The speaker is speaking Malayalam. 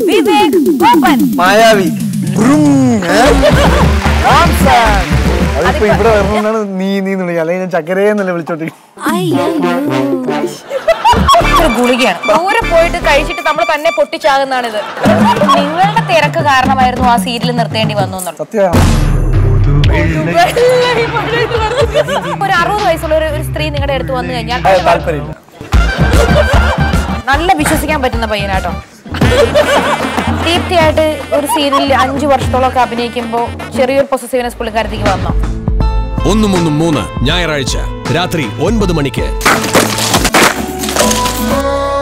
വിവേക് ഗോപൻ മായാവി ബ്രും, ഏ? ആംസാൻ. അതിപ്പോ ഇവിടെ വരണമെന്നാണ് നീ നീ എന്ന് വിളിക്കുക അല്ലെങ്കിൽ ഞാൻ ചക്കരയെന്നല്ലേ വിളിച്ചോട്ടി ഇതൊരു ഗുളികയാണ് ദൂരെ പോയിട്ട് കഴിച്ചിട്ട് നമ്മൾ തന്നെ പൊട്ടിച്ചാകുന്നതാണിത് നിങ്ങളുടെ തിരക്ക് കാരണമായിരുന്നു ആ സീരിയൽ നിർത്തേണ്ടി വന്നു എന്നുള്ളത് സത്യമാണ് ഒരു അറുപത് വയസ്സുള്ള ഒരു ഒരു സ്ത്രീ നിങ്ങളുടെ അടുത്ത് വന്നു കഴിഞ്ഞാൽ അത് താല്പര്യമില്ല നല്ല വിശ്വസിക്കാൻ പറ്റുന്ന പയ്യനാട്ടോ ദീപ്തിയായിട്ട് ഒരു സീരിയലിൽ അഞ്ചു വർഷത്തോളമൊക്കെ അഭിനയിക്കുമ്പോൾ ചെറിയൊരു പൊസസീവ്നെസ് പുള്ളിക്കാരത്തേക്ക് വന്നോ ഒന്നും ഒന്നും മൂന്ന് ഞായറാഴ്ച രാത്രി ഒൻപത് മണിക്ക്